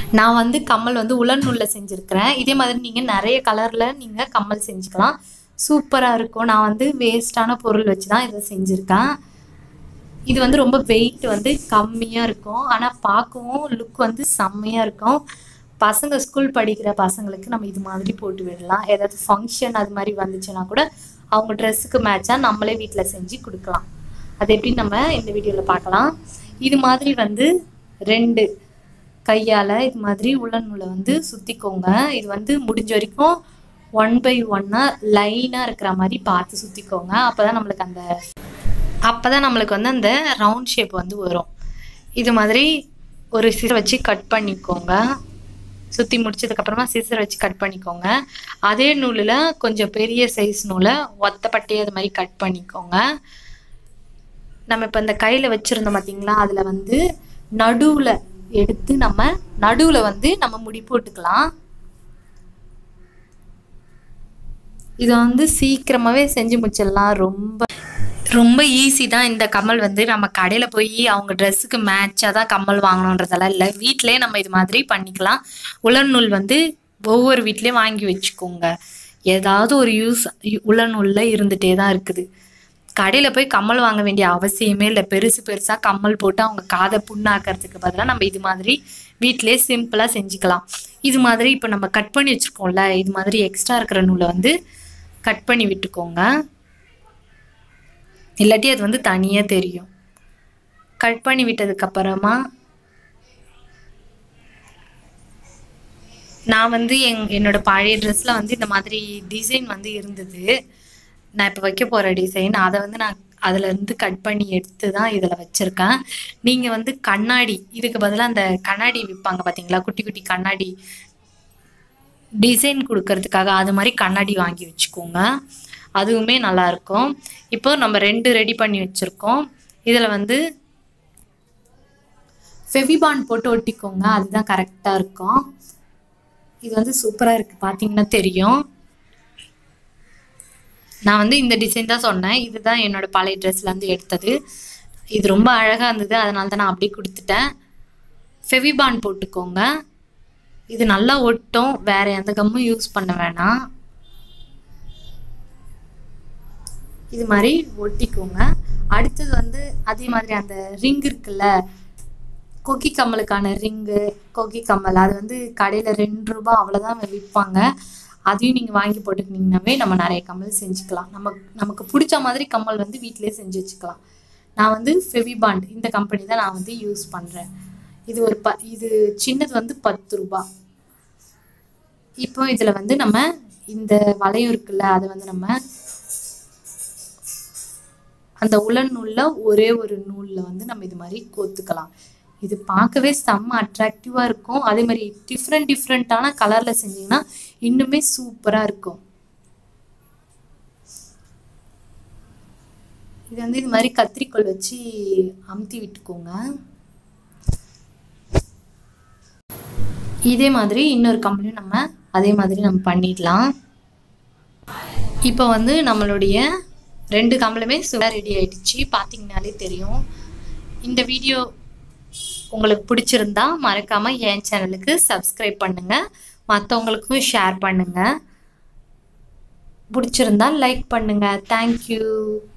நான் வந்து கம்மல் வந்து உலன் நூலில் செஞ்சுருக்கிறேன் இதே மாதிரி நீங்கள் நிறைய கலரில் நீங்கள் கம்மல் செஞ்சுக்கலாம் சூப்பராக இருக்கும் நான் வந்து வேஸ்ட்டான பொருள் வச்சு தான் இதை செஞ்சுருக்கேன் இது வந்து ரொம்ப வெயிட் வந்து கம்மியாக இருக்கும் ஆனால் பார்க்கவும் லுக் வந்து செம்மையாக இருக்கும் பசங்க ஸ்கூல் படிக்கிற பசங்களுக்கு நம்ம இது மாதிரி போட்டு விடலாம் ஏதாவது ஃபங்க்ஷன் அது மாதிரி வந்துச்சுன்னா கூட அவங்க ட்ரெஸ்ஸுக்கு மேட்சாக நம்மளே வீட்டில் செஞ்சு கொடுக்கலாம் அது எப்படி நம்ம இந்த வீடியோவில் பார்க்கலாம் இது மாதிரி வந்து ரெண்டு கையால் இது மாதிரி உலன் நூலை வந்து சுற்றிக்கோங்க இது வந்து முடிஞ்ச வரைக்கும் ஒன் பை ஒன்னாக லைனாக இருக்கிற மாதிரி பார்த்து சுற்றிக்கோங்க அப்போ தான் நம்மளுக்கு அந்த அப்போ தான் நம்மளுக்கு வந்து அந்த ரவுண்ட் ஷேப் வந்து வரும் இது மாதிரி ஒரு சிசர் வச்சு கட் பண்ணிக்கோங்க சுற்றி முடிச்சதுக்கப்புறமா சிசர் வச்சு கட் பண்ணிக்கோங்க அதே நூலில் கொஞ்சம் பெரிய சைஸ் நூலை ஒத்தப்பட்டே அது மாதிரி கட் பண்ணிக்கோங்க நம்ம இப்போ இந்த கையில் வச்சுருந்தோம் பார்த்தீங்களா அதில் வந்து நடுவில் எடுத்து நம்ம நடுவில் வந்து நம்ம முடி போட்டுக்கலாம் இதை வந்து சீக்கிரமாகவே செஞ்சு முடிச்சிடலாம் ரொம்ப ரொம்ப ஈஸி தான் இந்த கம்மல் வந்து நம்ம கடையில் போய் அவங்க ட்ரெஸ்ஸுக்கு மேட்சாக தான் கம்மல் வாங்கணுன்றதெல்லாம் இல்லை வீட்டிலே நம்ம இது மாதிரி பண்ணிக்கலாம் உலர் நூல் வந்து ஒவ்வொரு வீட்லேயும் வாங்கி வச்சுக்கோங்க ஏதாவது ஒரு யூஸ் உலர் நூலில் இருந்துகிட்டே தான் இருக்குது கடையில் போய் கம்மல் வாங்க வேண்டிய அவசியமே இல்லை பெருசு பெருசாக கம்மல் போட்டு அவங்க காதை புண்ணாக்கிறதுக்கு பதிலாக நம்ம இது மாதிரி வீட்டிலே சிம்பிளாக செஞ்சுக்கலாம் இது மாதிரி இப்போ நம்ம கட் பண்ணி வச்சுருக்கோம்ல இது மாதிரி எக்ஸ்ட்ரா இருக்கிற நூலை வந்து கட் பண்ணி விட்டுக்கோங்க இல்லாட்டி அது வந்து தனியாக தெரியும் கட் பண்ணி விட்டதுக்கப்புறமா நான் வந்து எங் என்னோட பழைய ட்ரெஸ்ஸில் வந்து இந்த மாதிரி டிசைன் வந்து இருந்தது நான் இப்போ வைக்க போகிற டிசைன் அதை வந்து நான் அதில் இருந்து கட் பண்ணி எடுத்து தான் இதில் வச்சுருக்கேன் நீங்கள் வந்து கண்ணாடி இதுக்கு பதிலாக அந்த கண்ணாடி விற்பாங்க பார்த்தீங்களா குட்டி குட்டி கண்ணாடி டிசைன் கொடுக்கறதுக்காக அது மாதிரி கண்ணாடி வாங்கி வச்சுக்கோங்க அதுவுமே நல்லாயிருக்கும் இப்போ நம்ம ரெண்டு ரெடி பண்ணி வச்சுருக்கோம் இதில் வந்து ஃபெவிபான் போட்டு ஒட்டிக்கோங்க அதுதான் கரெக்டாக இருக்கும் இது வந்து சூப்பராக இருக்குது பார்த்தீங்கன்னா தெரியும் நான் வந்து இந்த டிசைன் தான் சொன்னேன் இதுதான் என்னோட பழைய ட்ரெஸ்லேருந்து எடுத்தது இது ரொம்ப அழகாக இருந்தது அதனால தான் நான் அப்படியே கொடுத்துட்டேன் ஃபெவிபான் போட்டுக்கோங்க இது நல்லா ஒட்டும் வேற எந்த கம்மும் யூஸ் பண்ண வேணாம் இது மாதிரி ஒட்டிக்கோங்க அடுத்தது வந்து அதே மாதிரி அந்த ரிங் இருக்குல்ல கொக்கி கம்மலுக்கான ரிங்கு கொக்கி கம்மல் அது வந்து கடையில் ரெண்டு ரூபா அவ்வளோதான் விற்பாங்க அதையும் நீங்கள் வாங்கி போட்டுக்கினீங்கன்னாவே நம்ம நிறைய கம்மல் செஞ்சுக்கலாம் நம்ம நமக்கு பிடிச்ச மாதிரி கம்மல் வந்து வீட்டிலே செஞ்சு வச்சுக்கலாம் நான் வந்து ஃபெவிபாண்ட் இந்த கம்பெனி தான் நான் வந்து யூஸ் பண்ணுறேன் இது ஒரு ப இது சின்னது வந்து பத்து ரூபா இப்போ இதில் வந்து நம்ம இந்த வளையம் இருக்குல்ல அதை வந்து நம்ம அந்த உலன் நூலில் ஒரே ஒரு நூலில் வந்து நம்ம இது மாதிரி கோத்துக்கலாம் இது பார்க்கவே செம்ம அட்ராக்டிவாக இருக்கும் அதே மாதிரி டிஃப்ரெண்ட் டிஃப்ரெண்ட்டான கலரில் செஞ்சிங்கன்னா இன்னுமே சூப்பராக இருக்கும் இது வந்து இது மாதிரி கத்திரிக்கோல் வச்சு அமுத்தி விட்டுக்கோங்க இதே மாதிரி இன்னொரு கம்பெனியும் நம்ம அதே மாதிரி நம்ம பண்ணிடலாம் இப்போ வந்து நம்மளுடைய ரெண்டு கம்பளுமே சுட ரெடி ஆயிடுச்சு பார்த்தீங்கனாலே தெரியும் இந்த வீடியோ உங்களுக்கு பிடிச்சிருந்தா மறக்காமல் என் சேனலுக்கு சப்ஸ்கிரைப் பண்ணுங்கள் மற்றவங்களுக்கும் ஷேர் பண்ணுங்கள் பிடிச்சிருந்தா லைக் பண்ணுங்கள் தேங்க்யூ